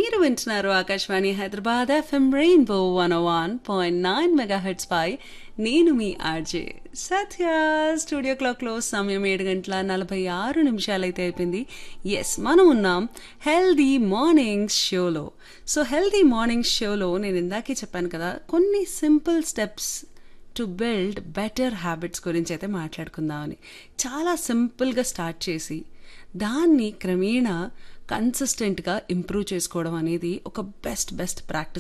మీరు వింటున్నారు Akashvani Hyderabad F M rainbow one one point nine megahertz పై నేను మీ ఆర్జే సత్య స్టూడియో క్లాక్లో సమయం ఏడు గంటల నలభై ఆరు నిమిషాలైతే అయిపోయింది ఎస్ మనం ఉన్నాం హెల్దీ మార్నింగ్స్ షోలో సో హెల్దీ మార్నింగ్స్ షోలో నేను ఇందాకే చెప్పాను కదా కొన్ని simple steps to build better habits గురించి అయితే మాట్లాడుకుందామని చాలా సింపుల్గా స్టార్ట్ చేసి దాన్ని క్రమేణా కన్సిస్టెంట్గా ఇంప్రూవ్ చేసుకోవడం అనేది ఒక బెస్ట్ బెస్ట్ ప్రాక్టీస్